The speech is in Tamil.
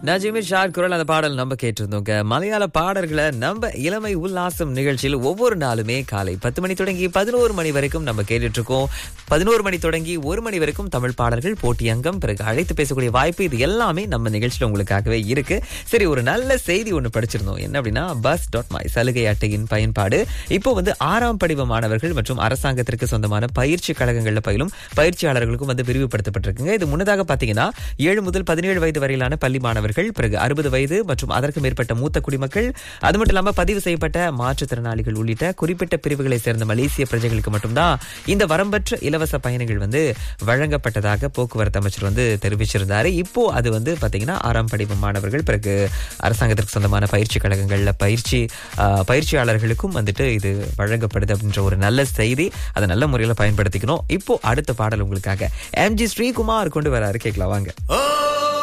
நஜிமிர் ஷார் குரல் அந்த பாடல் நம்ம கேட்டிருந்தோங்க மலையாள பாடல்களை நம்ம இளமை உல்லாசம் நிகழ்ச்சியில் ஒவ்வொரு நாளுமே காலை பத்து மணி தொடங்கி பதினோரு மணி வரைக்கும் நம்ம கேட்டுட்டு இருக்கோம் பதினோரு மணி தொடங்கி ஒரு மணி வரைக்கும் தமிழ் பாடல்கள் போட்டி அங்கம் பிறகு அழைத்து பேசக்கூடிய வாய்ப்பு இது எல்லாமே நம்ம நிகழ்ச்சியில் உங்களுக்காகவே இருக்கு சரி ஒரு நல்ல செய்தி ஒன்று படிச்சிருந்தோம் என்ன அப்படின்னா பஸ் டாட் மை சலுகை அட்டையின் பயன்பாடு இப்போ வந்து ஆறாம் படிவ மாணவர்கள் மற்றும் அரசாங்கத்திற்கு சொந்தமான பயிற்சி கழகங்கள்ல பயிலும் பயிற்சியாளர்களுக்கும் வந்து விரிவுபடுத்தப்பட்டிருக்குங்க இது முன்னதாக பாத்தீங்கன்னா ஏழு முதல் பதினேழு வயது வரையிலான பள்ளி மாணவர்கள் பிறகு அறுபது வயது மற்றும் அதற்கு மேற்பட்ட மூத்த குடிமக்கள் அது மட்டும் இல்லாம பதிவு செய்யப்பட்ட மாற்றுத்திறனாளிகள் உள்ளிட்ட குறிப்பிட்ட பிரிவுகளை சேர்ந்த மலேசிய பிரஜைகளுக்கு மட்டும்தான் இந்த வரம்பற்ற இலவச பயணங்கள் வந்து வழங்கப்பட்டதாக போக்குவரத்து அமைச்சர் வந்து தெரிவிச்சிருந்தாரு இப்போ அது வந்து பாத்தீங்கன்னா ஆறாம் படிப்பு மாணவர்கள் பிறகு அரசாங்கத்திற்கு சொந்தமான பயிற்சி கழகங்கள்ல பயிற்சி ஆஹ், பயிற்சியாளர்களுக்கும் வந்துட்டு இது வழங்கப்படுது அப்படின்ற ஒரு நல்ல செய்தி அதை நல்ல முறையில் பயன்படுத்திக்கணும் இப்போ அடுத்த பாடல் உங்களுக்காக எம்ஜி ஸ்ரீகுமார் கொண்டு வராரு கேட்கலாம் வாங்க ஓ